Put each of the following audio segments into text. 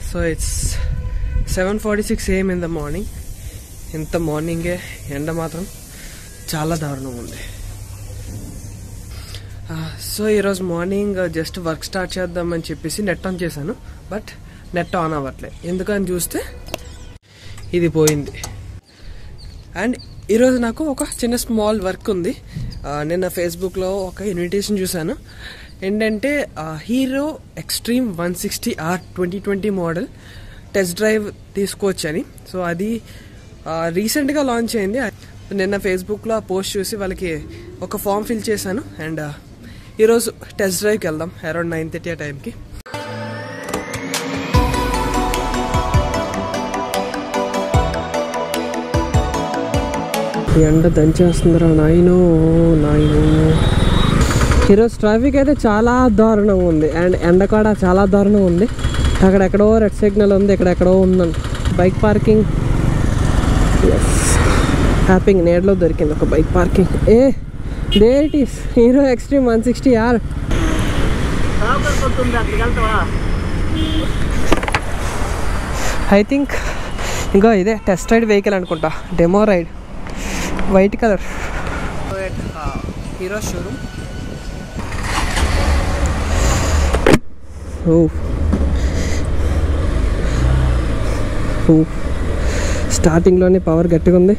So it's seven forty six AM in the morning ఇంత మార్నింగే ఎండ మాత్రం చాలా దారుణంగా ఉంది సో ఈరోజు మార్నింగ్ జస్ట్ వర్క్ స్టార్ట్ చేద్దామని చెప్పేసి నెట్ ఆన్ చేశాను బట్ నెట్ ఆన్ అవ్వట్లే ఎందుకని చూస్తే ఇది పోయింది అండ్ ఈరోజు నాకు ఒక చిన్న స్మాల్ వర్క్ ఉంది ఆ, నిన్న ఫేస్బుక్లో ఒక ఇన్విటేషన్ చూశాను ఏంటంటే Hero Xtreme one sixty R twenty twenty model test drive తీసుకోవచ్చని సో అది రీసెంట్గా లాంచ్ అయింది నిన్న ఫేస్బుక్లో ఆ పోస్ట్ చూసి వాళ్ళకి ఒక ఫామ్ ఫిల్ చేశాను అండ్ ఈరోజు టెస్ట్ డ్రైవ్కి వెళ్దాం అరౌండ్ నైన్ థర్టీ ఆ టైంకి ఎండ దంచేస్తుందిరా నాయను నాయను ఈరోజు ట్రాఫిక్ అయితే చాలా దారుణంగా ఉంది అండ్ ఎండ కూడా చాలా దారుణంగా ఉంది అక్కడ ఎక్కడో రెడ్ సిగ్నల్ ఉంది ఇక్కడ ఎక్కడో ఉందండి బైక్ పార్కింగ్ ఎస్ హ్యాపింగ్ నేడ్లో దొరికింది ఒక bike parking a they it is Hero Xtreme one sixty R I think ఇంకా ఇదే టెస్ట్ రైడ్ వెహికల్ అనుకుంటా demo ride white colour Hero showroom oh oh స్టార్టింగ్లోనే పవర్ గట్టిగా ఉంది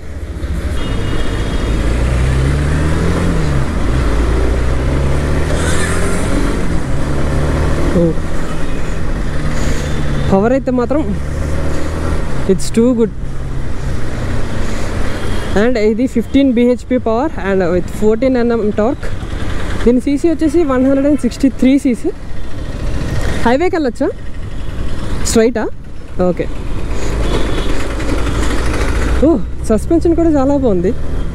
ఓ పవర్ అయితే మాత్రం ఇట్స్ టూ గుడ్ అండ్ ఇది fifteen BHP power and with fourteen NM torque దీని సీసీ వచ్చేసి one hundred and sixty three CC హైవేకి వెళ్ళొచ్చా స్ట్రైటా ఓకే ఓ సస్పెన్షన్ కూడా చాలా బాగుంది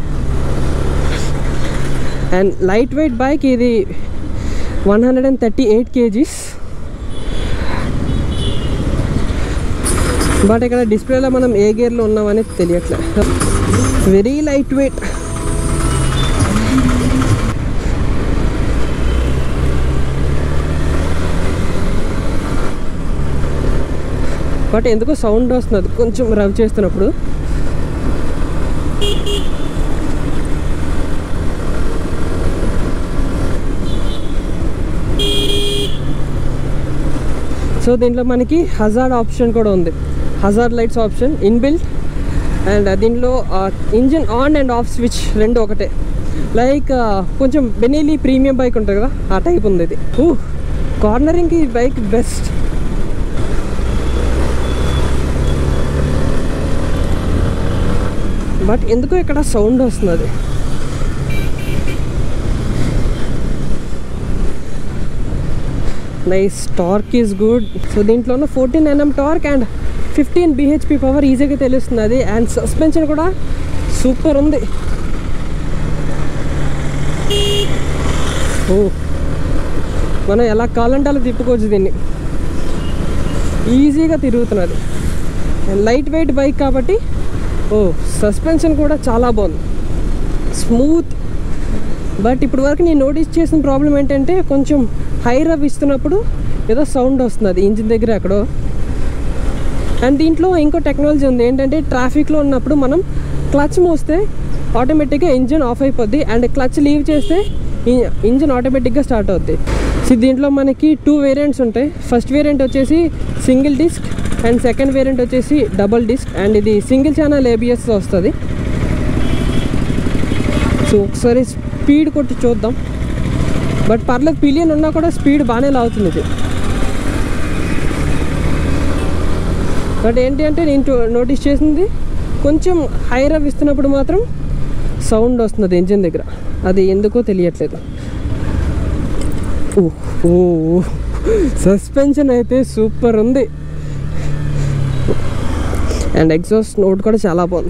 అండ్ లైట్ వెయిట్ బైక్ ఇది one hundred and thirty eight KGs but ఇక్కడ డిస్ప్లేలో మనం ఏ గేర్లో ఉన్నామని తెలియట్లే వెరీ లైట్ వెయిట్ బట్ ఎందుకో సౌండ్ వస్తున్నది కొంచెం రవ్ చేస్తున్నప్పుడు సో దీంట్లో మనకి హజార్డ్ ఆప్షన్ కూడా ఉంది hazard lights option inbuilt and దీంట్లో engine on and off switch రెండు ఒకటే లైక్ కొంచెం బెనీలీ ప్రీమియం బైక్ ఉంటుంది కదా ఆ టైప్ ఉంది ఇది ఊ కార్నరింగ్కి ఈ బైక్ బెస్ట్ బట్ ఎందుకో ఇక్కడ సౌండ్ వస్తున్నది nice torque is good so దీంట్లోనే fourteen NM torque and fifteen BHP power ఈజీగా తెలుస్తుంది అండ్ సస్పెన్షన్ కూడా సూపర్ ఉంది ఓ మనం ఎలా కావాలంటే అలా తిప్పుకోవచ్చు దీన్ని ఈజీగా తిరుగుతున్నది లైట్ వెయిట్ బైక్ కాబట్టి ఓ సస్పెన్షన్ కూడా చాలా బాగుంది స్మూత్ బట్ ఇప్పుడు వరకు నేను నోటీస్ చేసిన ప్రాబ్లం ఏంటంటే కొంచెం హై రవ్ ఇస్తున్నప్పుడు ఏదో సౌండ్ వస్తుంది ఇంజిన్ దగ్గర ఎక్కడో అండ్ దీంట్లో ఇంకో టెక్నాలజీ ఉంది ఏంటంటే ట్రాఫిక్లో ఉన్నప్పుడు మనం క్లచ్ మూస్తే ఆటోమేటిక్గా ఇంజిన్ ఆఫ్ అయిపోద్ది అండ్ క్లచ్ లీవ్ చేస్తే ఇంజిన్ ఆటోమేటిక్గా స్టార్ట్ అవుద్ది సో దీంట్లో మనకి టూ వేరియంట్స్ ఉంటాయి ఫస్ట్ వేరియంట్ వచ్చేసి single disc and second variant వచ్చేసి డబుల్ డిస్క్ అండ్ ఇది సింగిల్ ఛానల్ ఏబిఎస్ వస్తుంది సో ఒకసారి స్పీడ్ కొట్టి చూద్దాం బట్ పర్లేదు పిలియన్ ఉన్నా కూడా స్పీడ్ బాగానే లాగుతుంది ఇది బట్ ఏంటి అంటే నేను నోటీస్ చేసింది కొంచెం హై రవ్ ఇస్తున్నప్పుడు మాత్రం సౌండ్ వస్తుంది ఇంజిన్ దగ్గర అది ఎందుకో తెలియట్లేదు ఓ ఓ సస్పెన్షన్ అయితే సూపర్ ఉంది అండ్ ఎగ్జాస్ట్ నోట్ కూడా చాలా బాగుంది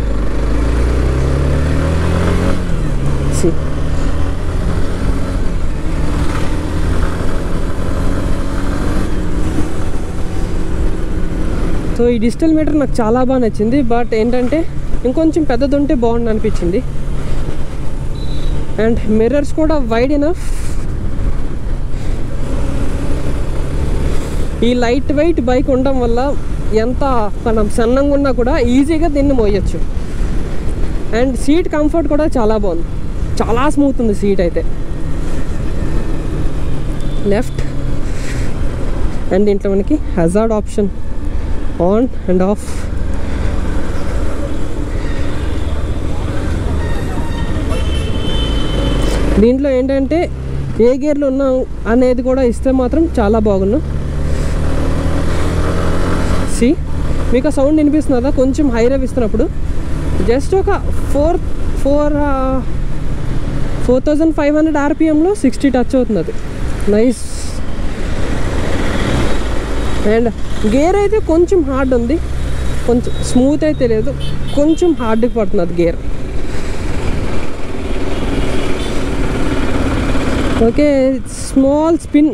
See. సో ఈ డిజిటల్ మీటర్ నాకు చాలా బాగా నచ్చింది బట్ ఏంటంటే ఇంకొంచెం పెద్దది ఉంటే బాగుండు అనిపించింది అండ్ మిర్రర్స్ కూడా వైడ్ ఇనఫ్ ఈ లైట్ వెయిట్ బైక్ ఉండడం వల్ల ఎంత మనం సన్నంగా ఉన్నా కూడా ఈజీగా దీన్ని మోయచ్చు అండ్ సీట్ కంఫర్ట్ కూడా చాలా బాగుంది చాలా స్మూత్ ఉంది సీట్ అయితే లెఫ్ట్ అండ్ దీంట్లో మనకి hazard option on and off దీంట్లో ఏంటంటే ఏ గేర్లో ఉన్నాం అనేది కూడా ఇస్తే మాత్రం చాలా బాగున్నా సి మీకు ఆ సౌండ్ వినిపిస్తున్నదా కొంచెం హై రేవ్ ఇస్తున్నప్పుడు జస్ట్ ఒక four four four thousand five hundred ఆర్పిఎంలో సిక్స్టీ టచ్ అవుతుంది అది నైస్ అండ్ గేర్ అయితే కొంచెం హార్డ్ ఉంది కొంచెం స్మూత్ అయితే లేదు కొంచెం హార్డ్కి పడుతుంది అది gear okay small spin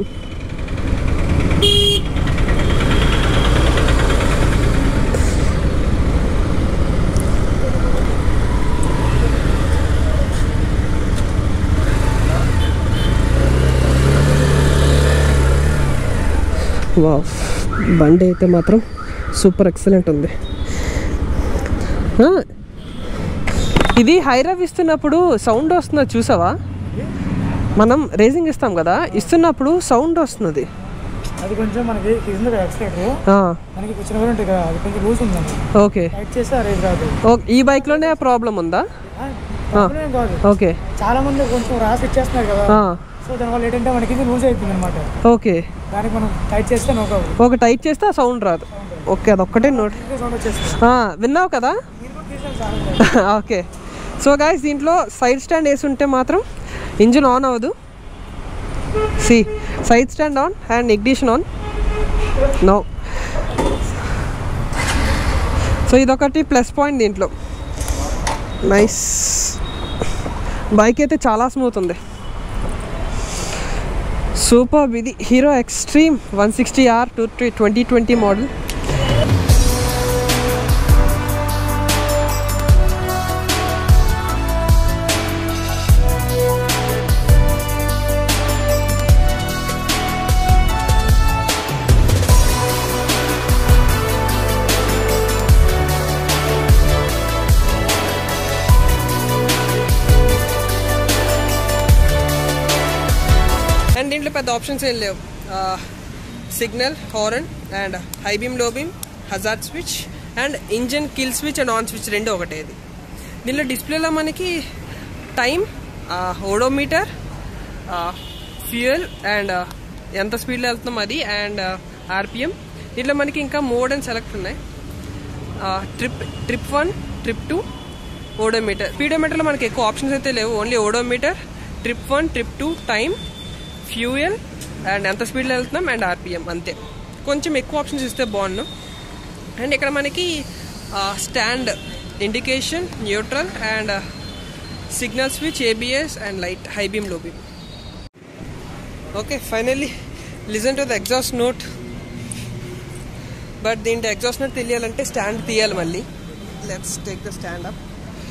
wow బండి అయితే మాత్రం సూపర్ ఎక్సలెంట్ ఉంది ఆ, ఇది హైరవ్ ఇస్తున్నప్పుడు సౌండ్ వస్తున్నది చూసావా మనం రేసింగ్ ఇస్తాం కదా ఇస్తున్నప్పుడు సౌండ్ వస్తున్నది అది కొంచెం మనకి ఇది ఉంది కదా ఎక్స్లేటర్ ఆ, మనకి చిన్న కూడా ఉంటుంది కదా అది కొంచెం లూజ్ ఉందండి ఓకే టైట్ చేస్తే ఆ రేజ్ రాదు ఓ- ఈ బైక్లోనే ప్రాబ్లం ఉందా ఆ, ప్రాబ్లం ఏం కాదు ఓకే చాలా మంది కొంచెం రాసి ఇచ్చేస్తున్నారు కదా ఆ, సో దానివల్ల ఏంటంటే మనకి ఇది లూజ్ అయిపోయింది అనమాట ఓకే దానికి మనం టైట్ చేస్తే నో కావు ఒక టైట్ చేస్తే ఆ సౌండ్ రాదు ఓకే అదొక్కటే నోట్ సౌండ్ వచ్చేస్తుంది ఆ, విన్నావు కదా మీరు కూడా తీసాను చాలా ఓకే సో గాయస్ దీంట్లో సైడ్ స్టాండ్ వేసి ఉంటే మాత్రం ఇంజిన్ ఆన్ అవ్వదు see side stand on and ignition on no so ఇదొకటి ప్లస్ పాయింట్ దీంట్లో నైస్ బైక్ అయితే చాలా స్మూత్ ఉంది సూపర్ ఇది Hero Xtreme one sixty R two twenty twenty model and దీంట్లో పెద్ద ఆప్షన్స్ ఏం లేవు signal horn and high beam low beam hazard switch and engine kill switch and on switch రెండు ఒకటే ఇది దీనిలో డిస్ప్లేలో మనకి టైం ఓడోమీటర్ ఫ్యూయల్ అండ్ ఎంత స్పీడ్లో వెళ్తున్నాం అది అండ్ ఆర్పిఎం దీంట్లో మనకి ఇంకా మోడ్ అండ్ సెలెక్ట్ ఉన్నాయి trip trip one trip two odometer స్పీడోమీటర్లో మనకి ఎక్కువ ఆప్షన్స్ అయితే లేవు only odometer trip one trip two time fuel and ఎంత స్పీడ్లో వెళ్తున్నాం అండ్ ఆర్పిఎం అంతే కొంచెం ఎక్కువ ఆప్షన్స్ ఇస్తే బాగుండు అండ్ ఇక్కడ మనకి stand indication neutral and signal switch ABS and light high beam low beam okay finally listen to the exhaust note but దీంట్లో ఎగ్జాస్ట్ నోట్ తెలియాలంటే స్టాండ్ తీయాలి మళ్ళీ let's take the stand up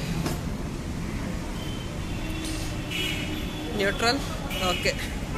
neutral okay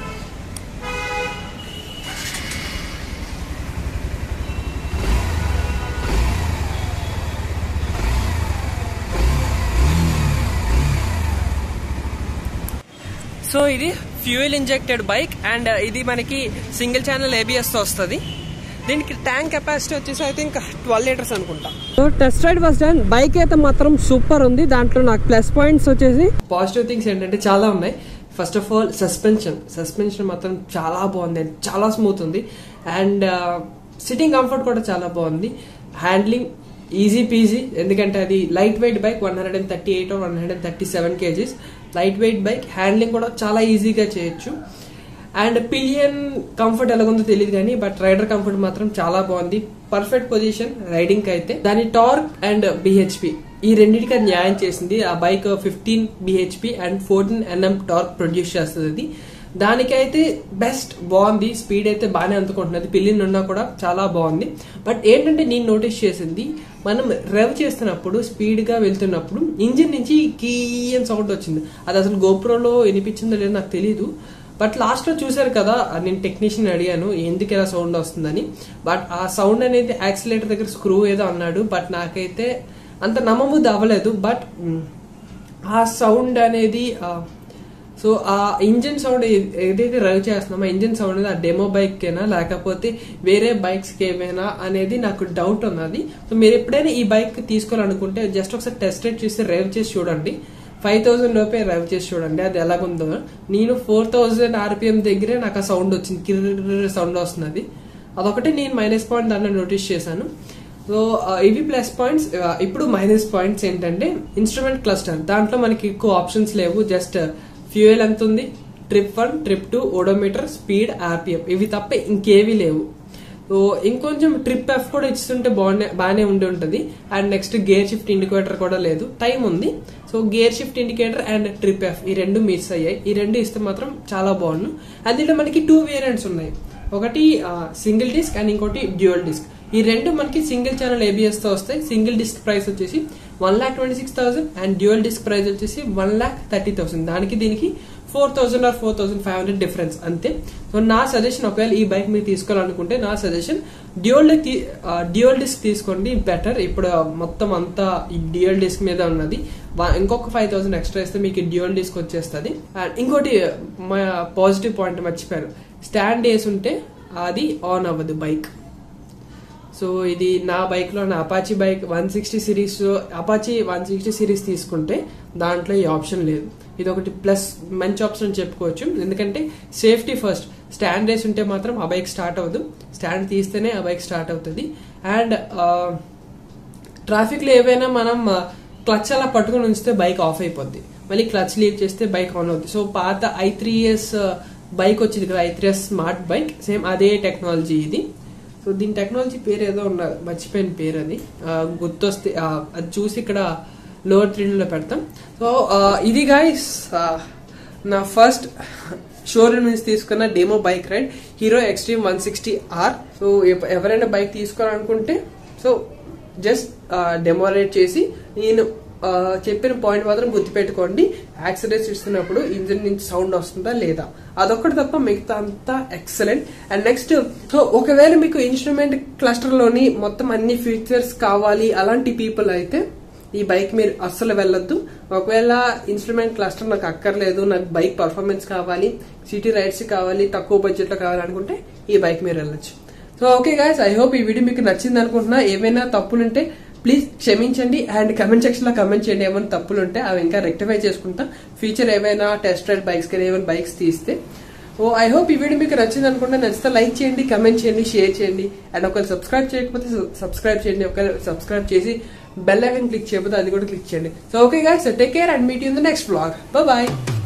so ఇది fuel injected bike and ఇది మనకి single channel ABS తో వస్తుంది దీనికి ట్యాంక్ కెపాసిటీ వచ్చేసి ఐ థింక్ ట్వెల్వ్ లీటర్స్ అనుకుంటా so test ride was done bike అయితే మాత్రం సూపర్ ఉంది దాంట్లో నాకు ప్లస్ పాయింట్స్ వచ్చేసి పాజిటివ్ థింగ్స్ ఏంటంటే చాలా ఉన్నాయి first of all suspension suspension మాత్రం చాలా బాగుంది and చాలా స్మూత్ ఉంది అండ్ సిట్టింగ్ కంఫర్ట్ కూడా చాలా బాగుంది హ్యాండ్లింగ్ ఈజీ పీజీ ఎందుకంటే అది light weight bike one hundred and thirty eight one hundred and thirty seven KGs light weight bike handling కూడా చాలా ఈజీగా చేయొచ్చు అండ్ పిలియన్ కంఫర్ట్ ఎలాగుందో తెలియదు కానీ బట్ రైడర్ కంఫర్ట్ మాత్రం చాలా బాగుంది పర్ఫెక్ట్ పొజిషన్ రైడింగ్ కి అయితే దాని టార్క్ అండ్ బిహెచ్పి ఈ రెండింటికి అది న్యాయం చేసింది ఆ bike fifteen BHP and fourteen NM torque produce చేస్తుంది అది దానికైతే బెస్ట్ బాగుంది స్పీడ్ అయితే బాగానే అందుకుంటున్నది పిల్లిన్ ఉన్నా కూడా చాలా బాగుంది బట్ ఏంటంటే నేను నోటీస్ చేసింది మనం రెవ్ చేస్తున్నప్పుడు స్పీడ్ గా వెళ్తున్నప్పుడు ఇంజిన్ నుంచి కీ అని సౌండ్ వచ్చింది అది అసలు గోప్రోలో వినిపించిందో లేదో నాకు తెలియదు బట్ లాస్ట్ లో చూసారు కదా నేను టెక్నీషియన్ అడిగాను ఎందుకు ఇలా సౌండ్ వస్తుందని బట్ ఆ సౌండ్ అనేది యాక్సిలేటర్ దగ్గర స్క్రూ ఏదో అన్నాడు బట్ నాకైతే అంత నమ్మబుద్ధి అవ్వలేదు బట్ ఆ సౌండ్ అనేది ఆ, సో ఆ ఇంజిన్ సౌండ్ ఏ- ఏదైతే డ్రైవ్ చేస్తున్నామో ఆ ఇంజిన్ సౌండ్ అనేది ఆ డెమో బైక్ ఏనా లేకపోతే వేరే బైక్స్ కి ఏమైనా అనేది నాకు డౌట్ ఉన్నది సో మీరు ఎప్పుడైనా ఈ బైక్ తీసుకోవాలనుకుంటే జస్ట్ ఒకసారి టెస్ట్ రైడ్ చేసి డ్రైవ్ చేసి చూడండి ఫైవ్ థౌసండ్ లోపే డ్రైవ్ చేసి చూడండి అది ఎలాగుందో నేను ఫోర్ థౌసండ్ ఆర్పిఎం దగ్గరే నాకు ఆ సౌండ్ వచ్చింది కిర్ర సౌండ్ వస్తున్నది అదొకటి నేను మైనస్ పాయింట్ దాంట్లో నోటీస్ చేశాను సో ఆ, ఇవి ప్లస్ పాయింట్స్ ఆ, ఇప్పుడు మైనస్ పాయింట్స్ ఏంటంటే ఇన్స్ట్రుమెంట్ క్లస్టర్ దాంట్లో మనకి ఎక్కువ ఆప్షన్స్ లేవు జస్ట్ ఫ్యూయల్ ఎంత ఉంది trip one trip two odometer speed RPM ఇవి తప్ప ఇంకేవి లేవు సో ఇంకొంచెం ట్రిప్ ఎఫ్ కూడా ఇస్తుంటే బాగుండే బాగానే ఉండి ఉంటుంది and next gear shift indicator కూడా లేదు టైం ఉంది so gear shift indicator and trip F ఈ రెండు మిస్ అయ్యాయి ఈ రెండు ఇస్తే మాత్రం చాలా బాగుండు అండ్ దీంట్లో మనకి టూ వేరియంట్స్ ఉన్నాయి ఒకటి సింగిల్ డిస్క్ అండ్ ఇంకోటి డ్యూయల్ డిస్క్ ఈ రెండు మనకి సింగిల్ ఛానల్ ఏబిఎస్ తో వస్తాయి సింగిల్ డిస్క్ ప్రైస్ వచ్చేసి one lakh twenty six thousand and dual disc price వచ్చేసి వన్ లాక్ థర్టీ థౌసండ్ దానికి దీనికి four thousand or four thousand five hundred difference అంతే సో నా సజెషన్ ఒకవేళ ఈ బైక్ మీరు తీసుకోవాలనుకుంటే నా సజెషన్ డ్యూయల్ డ్యూయల్ డిస్క్ తీసుకోండి బెటర్ ఇప్పుడు మొత్తం అంతా ఈ డ్యూయల్ డిస్క్ మీద ఉన్నది వా- ఇంకొక ఫైవ్ థౌసండ్ ఎక్స్ట్రా ఇస్తే మీకు డ్యూయల్ డిస్క్ వచ్చేస్తుంది అండ్ ఇంకోటి మా పాజిటివ్ పాయింట్ మర్చిపోయారు స్టాండ్ వేసి ఉంటే అది ఆన్ అవ్వదు బైక్ సో ఇది నా బైక్ లో నా Apache bike one sixty series Apache one sixty series తీసుకుంటే దాంట్లో ఈ ఆప్షన్ లేదు ఇది ఒకటి ప్లస్ మంచి ఆప్షన్ అని చెప్పుకోవచ్చు ఎందుకంటే సేఫ్టీ ఫస్ట్ స్టాండ్ వేసి ఉంటే మాత్రం ఆ బైక్ స్టార్ట్ అవ్వదు స్టాండ్ తీస్తేనే ఆ బైక్ స్టార్ట్ అవుతుంది అండ్ ట్రాఫిక్ లో ఏవైనా మనం క్లచ్ అలా పట్టుకుని ఉంచితే బైక్ ఆఫ్ అయిపోద్ది మళ్ళీ క్లచ్ లీవ్ చేస్తే బైక్ ఆన్ అవుతుంది సో పాత ఐ త్రీ ఇయర్స్ బైక్ వచ్చింది కదా I three smart bike same అదే టెక్నాలజీ ఇది సో దీని టెక్నాలజీ పేరు ఏదో ఉన్నది మర్చిపోయిన పేరు అది ఆ, గుర్తొస్తే ఆ, అది చూసి ఇక్కడ లోవర్ త్రీలో పెడతాం సో ఆ, ఇది గాయస్ నా ఫస్ట్ షోరూమ్ నుంచి తీసుకున్న demo bike ride Hero Xtreme one sixty R so ఎవ- ఎవరైనా బైక్ తీసుకోవాలనుకుంటే సో జస్ట్ డెమో రైడ్ చేసి నేను ఆ, చెప్పిన పాయింట్ మాత్రం గుర్తుపెట్టుకోండి యాక్సిడెంట్స్ ఇస్తున్నప్పుడు ఇంజిన్ నుంచి సౌండ్ వస్తుందా లేదా అదొక్కటి తప్ప మిగతా అంతా ఎక్సలెంట్ అండ్ నెక్స్ట్ సో ఒకవేళ మీకు ఇన్స్ట్రుమెంట్ క్లస్టర్ లోని మొత్తం అన్ని ఫీచర్స్ కావాలి అలాంటి పీపుల్ అయితే ఈ బైక్ మీరు అస్సలు వెళ్ళొద్దు ఒకవేళ ఇన్స్ట్రుమెంట్ క్లస్టర్ నాకు అక్కర్లేదు నాకు బైక్ పర్ఫార్మెన్స్ కావాలి సిటీ రైడ్స్ కావాలి తక్కువ బడ్జెట్ లో కావాలి అనుకుంటే ఈ బైక్ మీరు వెళ్ళొచ్చు so okay guys I hope ఈ వీడియో మీకు నచ్చింది అనుకుంటున్నా ఏమైనా తప్పులుంటే ప్లీజ్ క్షమించండి అండ్ కమెంట్ సెక్షన్ లో కమెంట్ చేయండి ఏమైనా తప్పులు ఉంటే అవి ఇంకా రెక్టిఫై చేసుకుంటా ఫ్యూచర్ ఏమైనా టెస్ట్ రైడ్ బైక్స్ కానీ ఏమైనా బైక్స్ తీస్తే ఓ ఐ హోప్ ఈ వీడియో మీకు నచ్చింది అనుకుంటే నచ్చితే లైక్ చేయండి కమెంట్ చేయండి షేర్ చేయండి అండ్ ఒకవేళ సబ్స్క్రైబ్ చేయకపోతే సబ్స్క్రైబ్ చేయండి ఒకవేళ సబ్స్క్రైబ్ చేసి బెల్ ఐకన్ క్లిక్ చేయకపోతే అది కూడా క్లిక్ చేయండి so okay guys take care and meet in the next blog bye